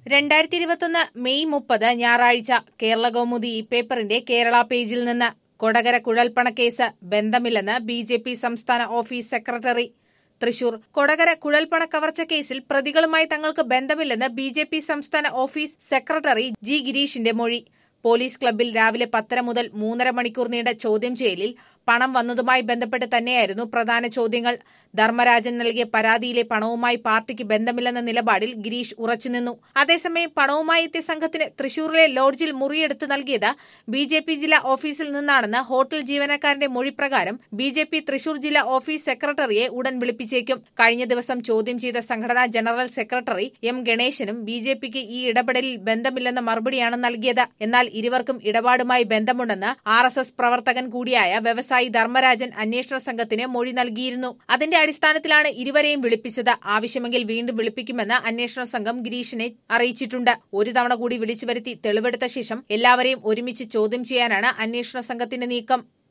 രണ്ടായിരത്തി ഇരുപത്തൊന്ന് മെയ് മുപ്പത് ഞായറാഴ്ച കേരള കൗമുദി ഈ പേപ്പറിന്റെ കേരള പേജിൽ നിന്ന് കൊടകര കുഴൽപ്പണക്കേസ് ബന്ധമില്ലെന്ന് ബി ജെ പി സംസ്ഥാന ഓഫീസ് സെക്രട്ടറി തൃശൂർ കൊടകര കുഴൽപ്പണ കവർച്ച കേസിൽ പ്രതികളുമായി തങ്ങൾക്ക് ബന്ധമില്ലെന്ന് ബി ജെ പി സംസ്ഥാന ഓഫീസ് സെക്രട്ടറി ജി ഗിരീഷിന്റെ മൊഴി പോലീസ് ക്ലബ്ബിൽ രാവിലെ പത്തര മുതൽ മൂന്നര മണിക്കൂർ നീണ്ട ചോദ്യം ചെയ്യലിൽ പണം വന്നതുമായി ബന്ധപ്പെട്ട് തന്നെയായിരുന്നു പ്രധാന ചോദ്യങ്ങൾ ധർമ്മരാജൻ നൽകിയ പരാതിയിലെ പണവുമായി പാർട്ടിക്ക് ബന്ധമില്ലെന്ന നിലപാടിൽ ഗിരീഷ് ഉറച്ചുനിന്നു അതേസമയം പണവുമായി എത്തിയ സംഘത്തിന് തൃശൂരിലെ ലോഡ്ജിൽ മുറിയെടുത്ത് നൽകിയത് ബി ജെ പി ജില്ലാ ഓഫീസിൽ നിന്നാണെന്ന് ഹോട്ടൽ ജീവനക്കാരന്റെ മൊഴി പ്രകാരം ബി ജെ പി തൃശൂർ ജില്ലാ ഓഫീസ് സെക്രട്ടറിയെ ഉടൻ വിളിപ്പിച്ചേക്കും കഴിഞ്ഞ ദിവസം ചോദ്യം ചെയ്ത സംഘടനാ ജനറൽ സെക്രട്ടറി എം ഗണേശനും ബി ജെ പിക്ക് ഈ ഇടപെടലിൽ ബന്ധമില്ലെന്ന മറുപടിയാണ് നൽകിയത് എന്നാൽ ഇരുവർക്കും ഇടപാടുമായി ബന്ധമുണ്ടെന്ന് ആർ എസ് എസ് പ്രവർത്തകൻ കൂടിയായ വ്യവസായി ധർമ്മരാജൻ അന്വേഷണ സംഘത്തിന് മൊഴി നൽകിയിരുന്നു അതിന്റെ അടിസ്ഥാനത്തിലാണ് ഇരുവരെയും വിളിപ്പിച്ചത് ആവശ്യമെങ്കിൽ വീണ്ടും വിളിപ്പിക്കുമെന്ന് അന്വേഷണ സംഘം ഗിരീഷിനെ അറിയിച്ചിട്ടുണ്ട് ഒരു തവണ കൂടി വിളിച്ചു വരുത്തി തെളിവെടുത്ത ശേഷം എല്ലാവരെയും ഒരുമിച്ച് ചോദ്യം ചെയ്യാനാണ് അന്വേഷണ സംഘത്തിന്റെ നീക്കം